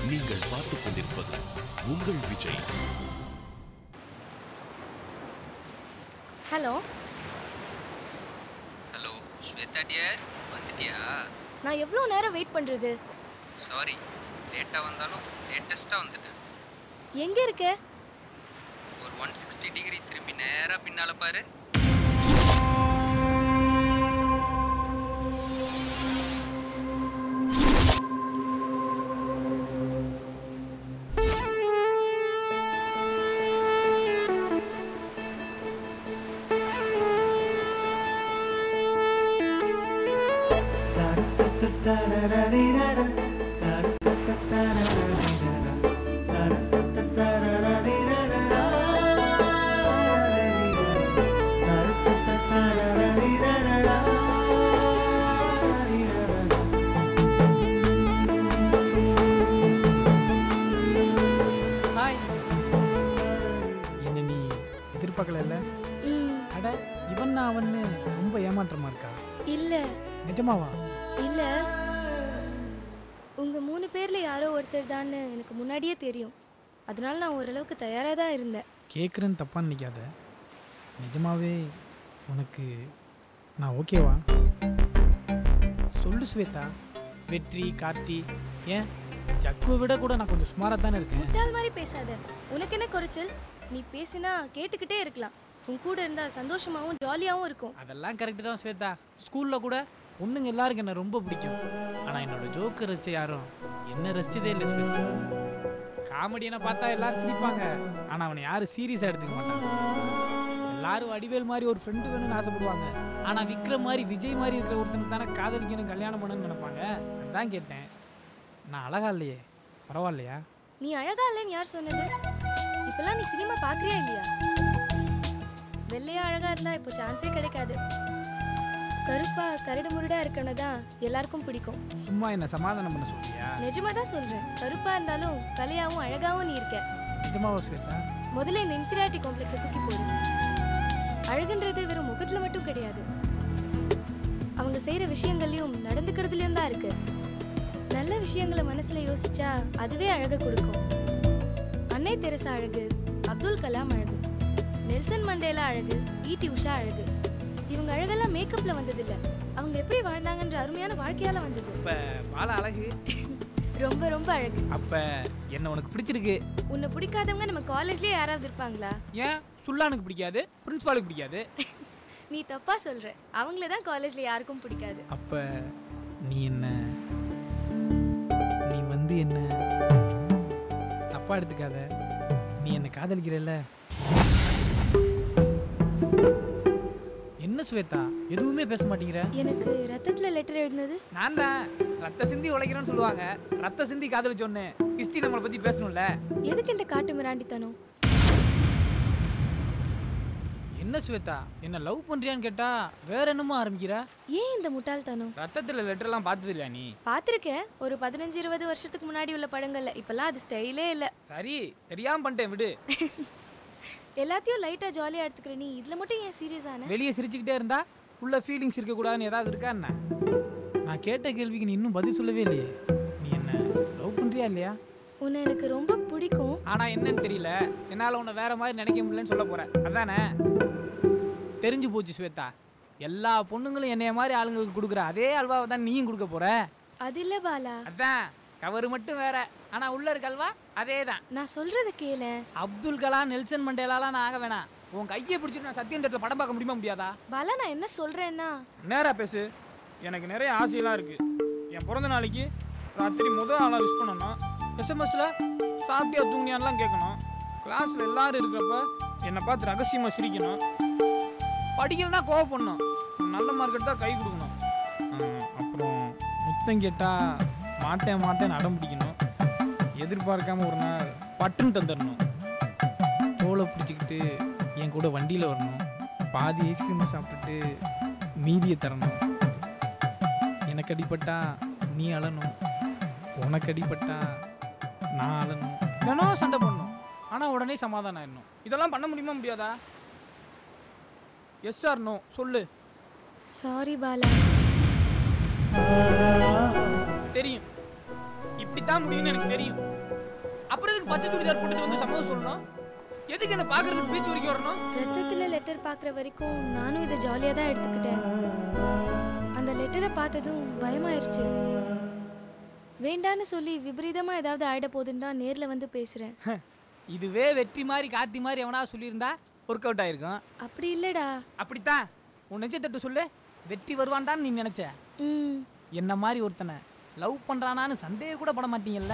நீங்கள் பார்த்துக் கொண்டிருப்பது உங்கள் Vijay hello hello Shweta dear வந்துட்டியா நான் எவ்வளோ நேரம் வெயிட் பண்ணுறது சாரி லேட்டாக வந்தாலும் லேட்டஸ்ட்டாக வந்துட்டேன் எங்கே இருக்க ஒரு ஒன் சிக்ஸ்டி டிகிரி திரும்பி நேராக பின்னால் பாரு ஹாய் என்ன நீ எதிர்பார்க்கல ம் அட இவன் நான் அவன்னு ரொம்ப ஏமாற்றமா இருக்கா இல்லை நிஜமாவா இல்லை உங்கள் மூணு பேரில் யாரோ ஒருத்தர் தான்னு எனக்கு முன்னாடியே தெரியும் அதனால நான் ஓரளவுக்கு தயாராக தான் இருந்தேன் கேட்குறேன்னு தப்பா நினைக்காத நிஜமாவே உனக்கு நான் ஓகேவா சொல்லு ஸ்வேதா வெற்றி கார்த்தி ஏன் ஜக்குவை விட கூட நான் கொஞ்சம் சுமாராக தானே இருக்கேன் முட்டாள் மாதிரி பேசாத உனக்கு என்ன குறைச்சல் நீ பேசினா கேட்டுக்கிட்டே இருக்கலாம் உன் கூட இருந்தால் சந்தோஷமாகவும் ஜாலியாகவும் இருக்கும் அதெல்லாம் கரெக்டு தான் ஸ்வேதா ஸ்கூலில் கூட பொண்ணுங்க எல்லாருக்கும் என்ன ரொம்ப பிடிக்கும் ஆனால் என்னோட ஜோக்கு ரசிச்ச யாரும் என்ன ரசிச்சதே இல்லை ஸ்வேதா காமெடியனை பார்த்தா எல்லாரும் சிரிப்பாங்க ஆனால் அவனை யாரும் சீரியஸாக எடுத்துக்க மாட்டாங்க எல்லாரும் வடிவேல் மாதிரி ஒரு ஃப்ரெண்டு வேணும்னு ஆசைப்படுவாங்க ஆனால் விக்ரம் மாதிரி விஜய் மாதிரி இருக்கிற ஒருத்தனுக்கு தானே காதலிக்கணும் கல்யாணம் பண்ணணும்னு நினைப்பாங்க அதான் கேட்டேன் நான் அழகா இல்லையே பரவாயில்லையா நீ அழகா இல்லைன்னு யார் சொன்னது இப்பெல்லாம் நீ சினிமா பார்க்குறியா இல்லையா வெள்ளையா அழகா இருந்தா இப்போ சான்ஸே கிடைக்காது கருப்பா கரடு முரடா இருக்கணும் தான் எல்லாருக்கும் பிடிக்கும் சும்மா என்ன சமாதானம் பண்ண சொல்றியா நிஜமா தான் சொல்றேன் கருப்பா இருந்தாலும் கலையாவும் அழகாவும் நீ இருக்க நிஜமாவா ஸ்வேதா முதல்ல இந்த இன்ஃபீரியாரிட்டி காம்ப்ளெக்ஸை தூக்கி போடு அழகுன்றது வெறும் முகத்துல மட்டும் கிடையாது அவங்க செய்யற விஷயங்கள்லயும் நடந்துக்கிறதுலயும் தான் இருக்கு நல்ல விஷயங்களை மனசுல யோசிச்சா அதுவே அழக கொடுக்கும் அன்னை தெரசா அழகு அப்துல் கலாம் அழகு நெல்சன் மண்டேலா அழகு ஈடி உஷா அழகு இவங்க அழகெல்லாம் மேக்கப்ல வந்ததில்ல அவங்க எப்படி வாழ்ந்தாங்கன்ற அருமையான வாழ்க்கையால வந்தது இப்போ வாழ அழகு ரொம்ப ரொம்ப அழகு அப்ப என்ன உனக்கு பிடிச்சிருக்கு உன்னை பிடிக்காதவங்க நம்ம காலேஜ்லயே யாராவது இருப்பாங்களா ஏன் சுல்லானுக்கு பிடிக்காது பிரின்ஸ்பாலுக்கு பிடிக்காது நீ தப்பா சொல்ற அவங்கள தான் காலேஜ்ல யாருக்கும் பிடிக்காது அப்ப நீ என்ன நீ வந்து என்ன தப்பா எடுத்துக்காத நீ என்ன காதலிக்கிறல்ல என்ன ஸ்வேதா எதுவுமே பேச மாட்டேங்கிற எனக்கு ரத்தத்துல லெட்டர் எழுதினது நான் தான் ரத்த சிந்தி உழைக்கிறேன்னு சொல்லுவாங்க ரத்த சிந்தி காதலிச்சோன்னு ஹிஸ்டி நம்மளை பத்தி பேசணும்ல எதுக்கு இந்த காட்டு மிராண்டித்தனம் என்ன ஸ்வேதா என்ன லவ் பண்றியான்னு கேட்டா வேற என்னமோ ஆரம்பிக்கிற ஏன் இந்த முட்டாள்தனம் ரத்தத்துல லெட்டர்லாம் பார்த்தது இல்லையா நீ பார்த்துருக்கேன் ஒரு பதினஞ்சு இருபது வருஷத்துக்கு முன்னாடி உள்ள படங்கள்ல இப்பெல்லாம் அது ஸ்டைலே இல்ல சரி தெரியாம பண்ணிட்டேன் விடு எல்லாத்தையும் லைட்டா ஜாலியா எடுத்துக்கிற நீ இதுல மட்டும் ஏன் சீரியஸ் ஆன வெளியே சிரிச்சுக்கிட்டே இருந்தா உள்ள ஃபீலிங்ஸ் இருக்கக்கூடாதுன்னு ஏதாவது இருக்கா என்ன நான் கேட்ட கேள்விக்கு நீ இன்னும் பதில் சொல்லவே இல்லையே நீ என்ன லவ் பண்றியா இல்லையா உன்னை எனக்கு ரொம்ப பிடிக்கும் ஆனா என்னன்னு தெரியல என்னால உன்னை வேற மாதிரி நினைக்க முடியலன்னு சொல்ல போற அதானே தெரிஞ்சு போச்சு ஸ்வேதா எல்லா பொண்ணுங்களும் என்னைய மாதிரி ஆளுங்களுக்கு கொடுக்குற அதே அல்வாவை தான் நீயும் கொடுக்க போற அது இல்ல பாலா அதான் கவர் மட்டும் வேற ஆனா உள்ள இருக்க அல்வா அதே தான் நான் சொல்றத கேள அப்துல் கலாம் நெல்சன் மண்டேலாலாம் நான் ஆக வேணாம் உன் கையை பிடிச்சிட்டு நான் சத்தியம் தேட்டரில் படம் பார்க்க முடியுமா முடியாதா பாலா நான் என்ன சொல்றேன்னா நேரா பேசு எனக்கு நிறைய ஆசையெல்லாம் இருக்கு என் பிறந்த நாளைக்கு ராத்திரி முதல் ஆளாக விஷ் பண்ணணும் எஸ்எம்எஸ்ல சாப்பிட்டியா தூங்கியான்லாம் கேட்கணும் கிளாஸ்ல எல்லாரும் இருக்கிறப்ப என்னை பார்த்து ரகசியமாக சிரிக்கணும் படிக்கலனா கோவப்படணும் நல்ல மார்க் எடுத்தால் கை கொடுக்கணும் ஆஹ், அப்புறம் முத்தம் கேட்டா மாட்டேன் மாட்டேன் அடம் பிடிக்கணும் எதிர்பார்க்காம ஒரு நாள் பட்டுன்னு தந்துடணும் தோலை பிடிச்சிக்கிட்டு என் கூட வண்டியில் வரணும் பாதி ஐஸ்கிரீமை சாப்பிட்டுட்டு மீதியை தரணும் எனக்கு அடிபட்டா நீ அழணும் உனக்கு அடிபட்டா நான் அழணும் தினம் சண்டை பண்ணணும் ஆனால் உடனே சமாதானம் ஆயிடணும் இதெல்லாம் பண்ண முடியுமா முடியாதா எஸ் ஆர் நோ சொல்லு சாரி பாலா தெரியும் இப்படித்தான் முடியும்னு எனக்கு தெரியும் அப்புறம் எதுக்கு பச்சை சுடிதார் போட்டுட்டு வந்து சம்மதம் சொல்லணும் எதுக்கு என்ன பாக்குறதுக்கு பீச் வரைக்கும் வரணும் ரத்தத்துல லெட்டர் பார்க்குற வரைக்கும் நானும் இதை ஜாலியாக தான் எடுத்துக்கிட்டேன் அந்த லெட்டரை பார்த்ததும் பயமாயிருச்சு வேண்டான்னு சொல்லி விபரீதமா ஏதாவது ஆயிட போகுதுன்னு தான் நேர்ல வந்து பேசுறேன் இதுவே வெற்றி மாதிரி காத்தி மாதிரி எவனா சொல்லியிருந்தா ஒர்க் அவுட் ஆயிருக்கும் அப்படி இல்லடா அப்படித்தான் உன் நெஞ்சத்தட்டு சொல்லு வெற்றி வருவான்டான்னு நீ நினைச்ச ம் என்ன மாதிரி ஒருத்தனை லவ் பண்றானான்னு சந்தேகம் கூட பட மாட்டீங்கல்ல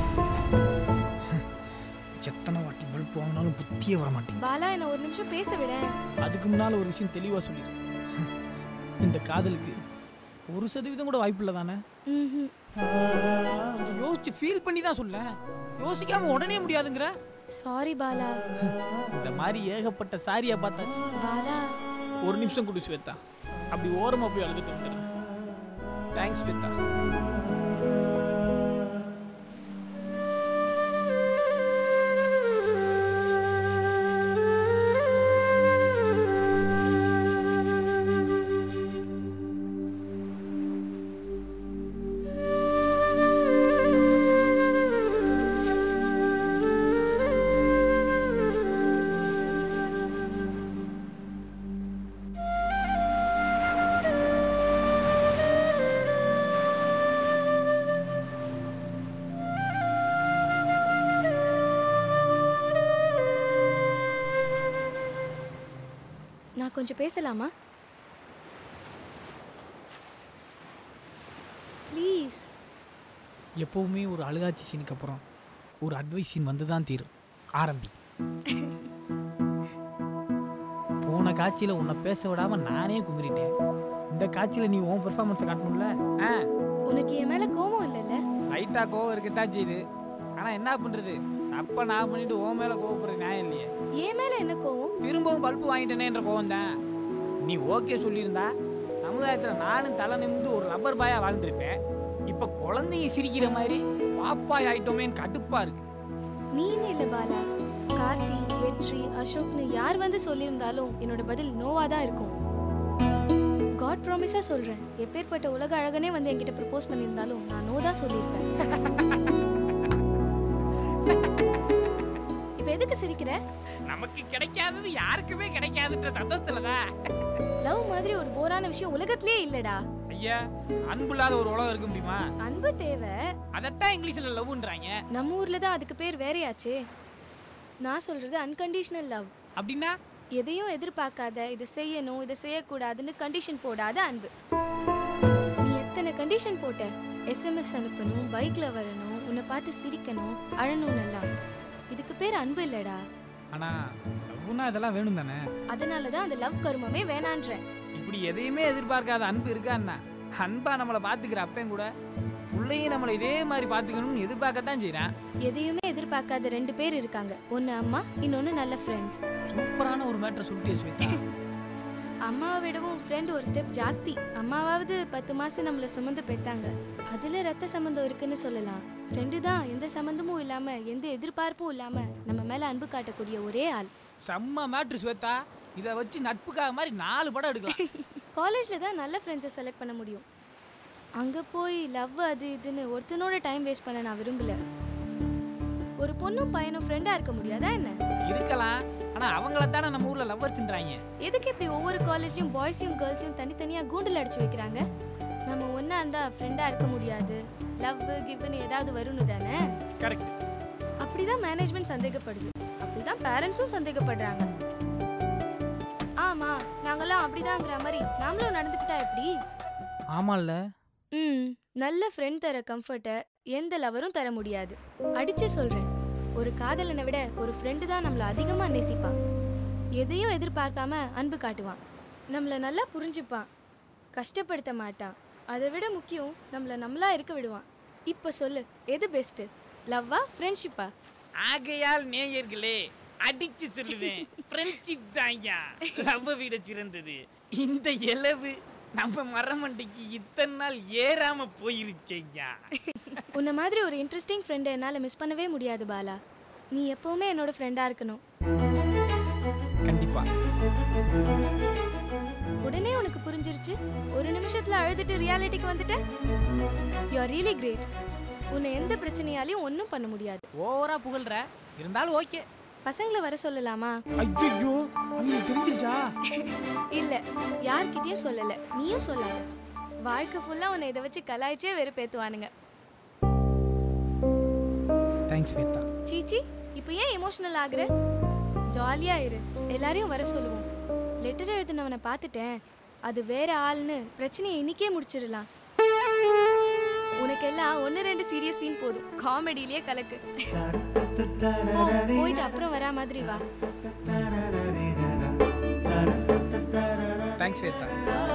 எத்தனை வாட்டி பல்ப் வாங்கினாலும் புத்தியே வர மாட்டீங்க பாலா என்ன ஒரு நிமிஷம் பேச விட அதுக்கு முன்னால ஒரு விஷயம் தெளிவா சொல்லிடு இந்த காதலுக்கு ஒரு சதவீதம் கூட வாய்ப்பு இல்லை தானே ம்ஹும். கொஞ்சம் யோசிச்சு ஃபீல் பண்ணி தான் சொல்ல யோசிக்காம உடனே முடியாதுங்கிற சாரி பாலா இந்த மாதிரி ஏகப்பட்ட சாரியா பார்த்தாச்சு பாலா ஒரு நிமிஷம் கொடு ஸ்வேதா அப்படி ஓரமா போய் அழுதுட்டு வந்துடுறேன் தேங்க்ஸ் ஸ்வேதா நான் கொஞ்சம் பேசலாமா ப்ளீஸ் எப்பவுமே ஒரு அழுகாட்சி சீனுக்கு அப்புறம் ஒரு அட்வைஸ் சீன் வந்து தான் தீரும் ஆரம்பி போன காட்சியில உன்னை பேச விடாம நானே கும்பிட்டேன் இந்த காட்சியில நீ உன் பெர்ஃபார்மன்ஸை காட்டணும்ல ஆ உனக்கு என் மேல கோவம் இல்லைல்ல லைட்டா கோவம் இருக்கத்தான் செய்யுது ஆனா என்ன பண்றது அப்ப நான் பண்ணிட்டு உன் மேல கோவப்படுறது நியாயம் இல்லையே என் மேல என்ன கோவம் திரும்பவும் பல்பு வாங்கிட்டேனேன்ற கோவம் தான் நீ ஓகே சொல்லியிருந்தா சமுதாயத்துல நானும் தலை நிமிந்து ஒரு லப்பர் பாயா வாழ்ந்திருப்பேன் இப்ப குழந்தைங்க சிரிக்கிற மாதிரி பாப்பாய் ஆயிட்டோமேன்னு கடுப்பா இருக்கு நீன்னு இல்ல பாலா கார்த்தி வெற்றி அசோக்னு யார் வந்து சொல்லியிருந்தாலும் என்னோட பதில் நோவா தான் இருக்கும் காட் ப்ராமிஸா சொல்றேன் எப்பேற்பட்ட உலக அழகனே வந்து என்கிட்ட ப்ரப்போஸ் பண்ணியிருந்தாலும் நான் நோ தான் சொல்லியிருப்பேன் இப்போ எதுக்கு சிரிக்கிற நமக்கு கிடைக்காதது யாருக்குமே கிடைக்காதுன்ற சந்தோஷத்துலதான் லவ் மாதிரி ஒரு போரான விஷயம் உலகத்திலேயே இல்லடா ஐயா அன்பு இல்லாத ஒரு உலகம் இருக்க முடியுமா அன்பு தேவை அதைத்தான் இங்கிலீஷ்ல லவ்ன்றாங்க நம்ம ஊர்ல தான் அதுக்கு பேர் வேறையாச்சே நான் சொல்றது அன்கண்டிஷனல் லவ் அப்படின்னா எதையும் எதிர்பார்க்காத இதை செய்யணும் இதை செய்யக்கூடாதுன்னு கண்டிஷன் போடாத அன்பு நீ எத்தனை கண்டிஷன் போட்ட எஸ்எம்எஸ் அனுப்பணும் பைக்ல வரணும் உன்னை பார்த்து சிரிக்கணும் அழணும் நல்லா இதுக்கு பேர் அன்பு இல்லடா ஆனா லவ்னா இதெல்லாம் வேணும் தானே அதனால தான் அந்த லவ் கருமமே வேணான்றேன் இப்படி எதையுமே எதிர்பார்க்காத அன்பு இருக்கான்னா அன்பா நம்மளை பாத்துக்கிற அப்பன் கூட பிள்ளையும் நம்மளை இதே மாதிரி பாத்துக்கணும்னு எதிர்பார்க்கத்தான் செய்றான் எதையுமே எதிர்பார்க்காத ரெண்டு பேர் இருக்காங்க ஒன்னு அம்மா இன்னொன்னு நல்ல ஃப்ரெண்ட் சூப்பரான ஒரு மேட்டர் சொல்லிட்டே ஸ்வேதா அம்மாவை விடவும் ஃப்ரெண்ட் ஒரு ஸ்டெப் ஜாஸ்தி அம்மாவாவது பத்து மாசம் நம்மள சுமந்து பெத்தாங்க அதுல ரத்த சம்பந்தம் இருக்குன்னு சொல்லலாம் ஃப்ரெண்டு தான் எந்த சம்பந்தமும் இல்லாம எந்த எதிர்பார்ப்பும் இல்லாம நம்ம மேல அன்பு காட்டக்கூடிய ஒரே ஆள் செம்ம மேட்ரு ஸ்வேதா இதை வச்சு நட்புக்காக மாதிரி நாலு படம் எடுக்கலாம் காலேஜ்ல தான் நல்ல ஃப்ரெண்ட்ஸை செலக்ட் பண்ண முடியும் அங்க போய் லவ் அது இதுன்னு ஒருத்தனோட டைம் வேஸ்ட் பண்ண நான் விரும்பல ஒரு பொண்ணும் பையனும் ஃப்ரெண்டா இருக்க முடியாதா என்ன இருக்கலாம் ஆனா அவங்கள தானே நம்ம ஊர்ல லவ்வர்ஸ்ன்றாங்க எதுக்கு இப்படி ஒவ்வொரு காலேஜ்லயும் பாய்ஸையும் கேர்ள்ஸையும் தனித்தனியா கூண்டில் அடிச்சு வைக்கிறாங்க நம்ம ஒண்ணா இருந்தா ஃப்ரெண்டா இருக்க முடியாது லவ் கிவ்னு ஏதாவது வரும்னு தானே கரெக்ட் அப்படிதான் மேனேஜ்மெண்ட் சந்தேகப்படுது அப்படிதான் பேரண்ட்ஸும் சந்தேகப்படுறாங்க ஆமா நாங்கெல்லாம் அப்படிதாங்கிற மாதிரி நாமளும் நடந்துக்கிட்டா எப்படி ஆமால்ல ம் நல்ல ஃப்ரெண்ட் தர கம்ஃபர்ட்டை எந்த லவரும் தர முடியாது அடிச்சு சொல்றேன் ஒரு காதலனை விட ஒரு ஃப்ரெண்டு தான் நம்மளை அதிகமா நேசிப்பான் எதையும் எதிர்பார்க்காம அன்பு காட்டுவான் நம்மளை நல்லா புரிஞ்சுப்பான் கஷ்டப்படுத்த மாட்டான் அதை விட முக்கியம் நம்மளை நம்மளா இருக்க விடுவான் இப்போ சொல்லு எது பெஸ்ட் லவ்வா ஃப்ரெண்ட்ஷிப்பா ஆகையால் நேயர்களே அடிச்சு சொல்லுவேன் ஃப்ரெண்ட்ஷிப் தான்யா லவ் விட சிறந்தது இந்த இலவு நம்ம மரமண்டைக்கு இத்தனை நாள் ஏறாம போயிருச்சேயா உன்னை மாதிரி ஒரு இன்ட்ரெஸ்டிங் ஃப்ரெண்டை என்னால் மிஸ் பண்ணவே முடியாது பாலா நீ எப்பவுமே என்னோட ஃப்ரெண்டாக இருக்கணும் கண்டிப்பா உடனே உனக்கு புரிஞ்சிருச்சு ஒரு நிமிஷத்துல அழுதுட்டு ரியாலிட்டிக்கு வந்துட்ட யூ ஆர் ரியலி கிரேட் உன்னை எந்த பிரச்சனையாலையும் ஒன்றும் பண்ண முடியாது ஓவரா புகழ்ற இருந்தாலும் ஓகே பசங்களை வர சொல்லலாமா ஐயோ அவங்களுக்கு தெரிஞ்சிருச்சா இல்ல யார்கிட்டயும் சொல்லல நீயும் சொல்லாத வாழ்க்கை ஃபுல்லா உன்னை இதை வச்சு கலாய்ச்சே வெறுப்பேத்துவானுங்க தேங்க்ஸ் ஸ்வேதா சீச்சி இப்போ ஏன் எமோஷனல் ஆகுற ஜாலியா இரு எல்லாரையும் வர சொல்லுவோம் லெட்டர் எழுதினவனை பார்த்துட்டேன் அது வேற ஆள்னு பிரச்சனையை இன்னிக்கே முடிச்சிடலாம் உனக்கெல்லாம் ஒன்று ரெண்டு சீரியஸ் சீன் போதும் காமெடியிலேயே கலக்கு போ, போயிட்டு அப்புறம் வரா மாதிரி வா தேங்க்ஸ் ஸ்வேதா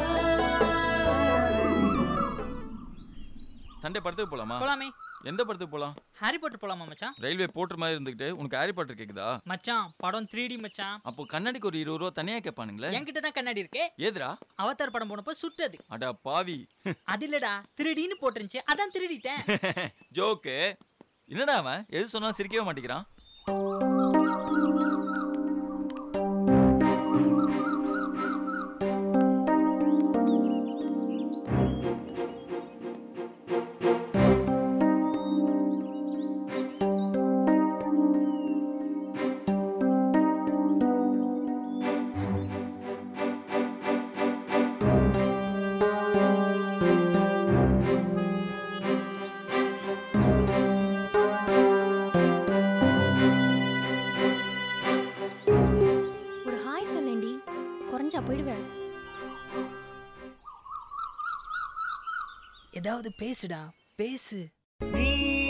சண்டே படத்துக்கு போலாமா போலாமே எந்த படத்துக்கு போலாம் ஹாரி பாட்டர் போலாமா மச்சான் ரயில்வே போட்டுற மாதிரி இருந்துகிட்டு உனக்கு ஹாரி பாட்டர் கேக்குதா மச்சான் படம் த்ரீ டி மச்சான் அப்போ கண்ணாடிக்கு ஒரு இருபது ரூபா தனியா கேட்பானுங்களே என்கிட்ட தான் கண்ணாடி இருக்கே ஏதுடா அவதார் படம் போனப்போ சுட்டது அடா பாவி அது இல்லடா திருடின்னு போட்டுருந்துச்சு அதான் திருடிட்டேன் ஜோக்கு என்னடா அவன் எது சொன்னாலும் சிரிக்கவே மாட்டேங்கிறான் ஒரு ஹாய் சொல்லேண்டி குறைஞ்சா போயிடுவேன் ஏதாவது பேசுடா பேசு நீ